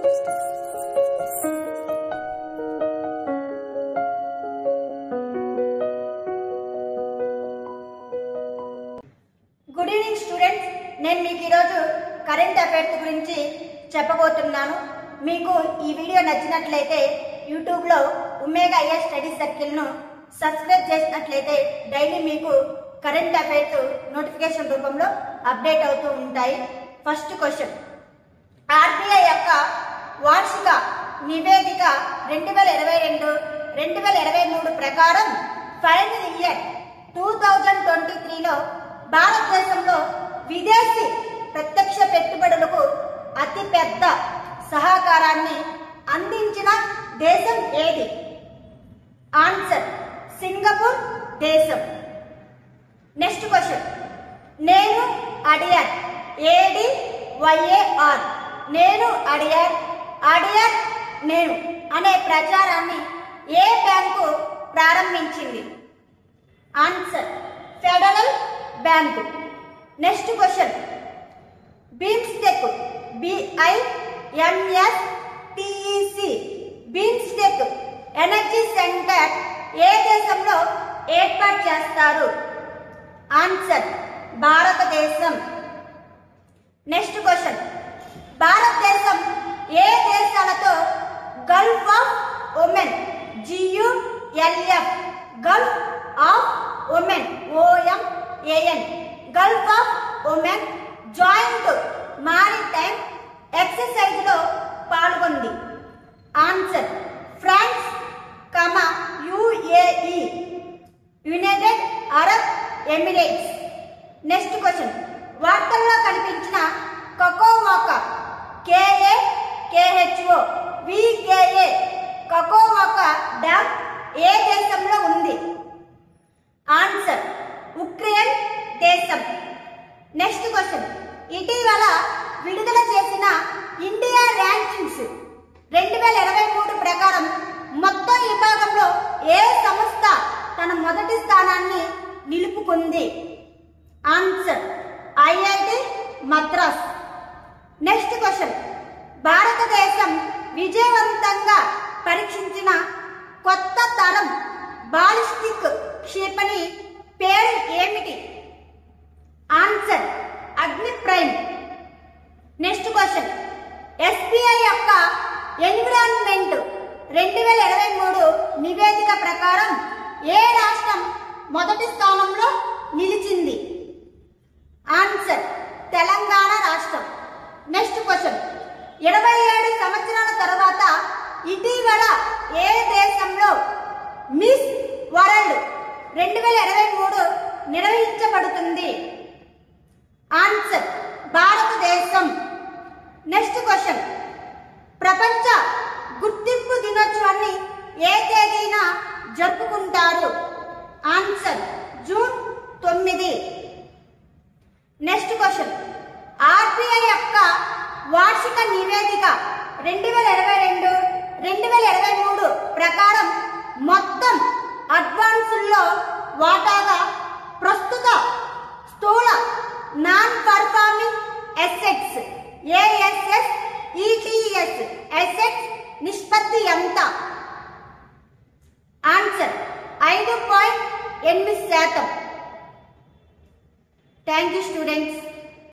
good evening students నేను మీకు ఈరోజు కరెంట్ అఫైర్స్ గురించి చెప్పబోతున్నాను మీకు ఈ వీడియో నచ్చినట్లయితే యూట్యూబ్లో ఉమేగా ఐఎస్ స్టడీ సర్కిల్ను సబ్స్క్రైబ్ చేసినట్లయితే డైలీ మీకు కరెంట్ అఫైర్స్ నోటిఫికేషన్ రూపంలో అప్డేట్ అవుతూ ఉంటాయి ఫస్ట్ క్వశ్చన్ ఆర్బీఐ యొక్క వార్షిక నివేదిక రెండు వేల ఇరవై రెండు రెండు వేల ఇరవై మూడు ప్రకారం final year two thousand twenty త్రీలో భారతదేశంలో విదేశీ ప్రత్యక్ష పెట్టుబడులకు అతిపెద్ద సహకారాన్ని అందించిన దేశం ఏది ఆన్సర్ సింగపూర్ దేశం నెక్స్ట్ క్వశ్చన్ నేను అడియర్ ఏడి వైఏఆర్ నేను అడియర్ అడియర్ నేను అనే ప్రచారాన్ని ఏ బ్యాంకు ప్రారంభించింది answer federal bank next question BIMSTEC B I M S T E C BIMSTEC energy centre ఏ దేశంలో ఏర్పాటు చేస్తారు ఆన్సర్ భారతదేశం నెక్స్ట్ క్వశ్చన్ భారతదేశం ఏ దేశాలతో gulf of Oman G U L F gulf of Oman O M A N gulf of Oman joint maritime exercise లో పాల్గొంది answer France comma UAE United Arab Emirates next question వార్తల్లో కనిపించిన కకోవాక కేఏ కేహెచ్ఓ వికేఏ కకోవాక డ్యామ్ ఏ దేశంలో ఉంది ఆన్సర్ ఉక్రెయిన్ దేశం నెక్స్ట్ క్వశ్చన్ ఇటీవల విడుదల చేసిన ఇండియా ర్యాంకింగ్స్ రెండు వేల ఇరవై మూడు ప్రకారం మొత్తం విభాగంలో ఏ సంస్థ తన మొదటి స్థానాన్ని నిలుపుకుంది answer IIT Madras next question భారతదేశం విజయవంతంగా పరీక్షించిన కొత్త తరం బాలిస్టిక్ క్షిపణి పేరు ఏమిటి answer Agni prime next question SBI యొక్క ఎన్విరాన్మెంట్ రెండు వేల ఇరవై మూడు నివేదిక ప్రకారం ఏ రాష్ట్రం మొదటి స్థానంలో నిలిచింది ఆన్సర్ తెలంగాణ రాష్ట్రం నెక్స్ట్ క్వశ్చన్ ఇరవై ఏడు సంవత్సరాల తర్వాత ఇటీవల ఏ దేశంలో మిస్ వరల్డ్ రెండు వేల ఇరవై మూడు నిర్వహించబడుతుంది ఆన్సర్ భారతదేశం నెక్స్ట్ క్వశ్చన్ ప్రపంచ గుర్తింపు దినోత్సవాన్ని ఏ తేదీన జరుపుకుంటారు ఆన్సర్ జూన్ తొమ్మిది నెక్స్ట్ క్వశ్చన్ ఆర్బీఐ యొక్క వార్షిక నివేదిక రెండు వేల ఇరవై రెండు రెండు వేల ఇరవై మూడు ప్రకారం మొత్తం అడ్వాన్సుల్లో వాటాగా ప్రస్తుత స్థూల నాన్ పర్ఫార్మింగ్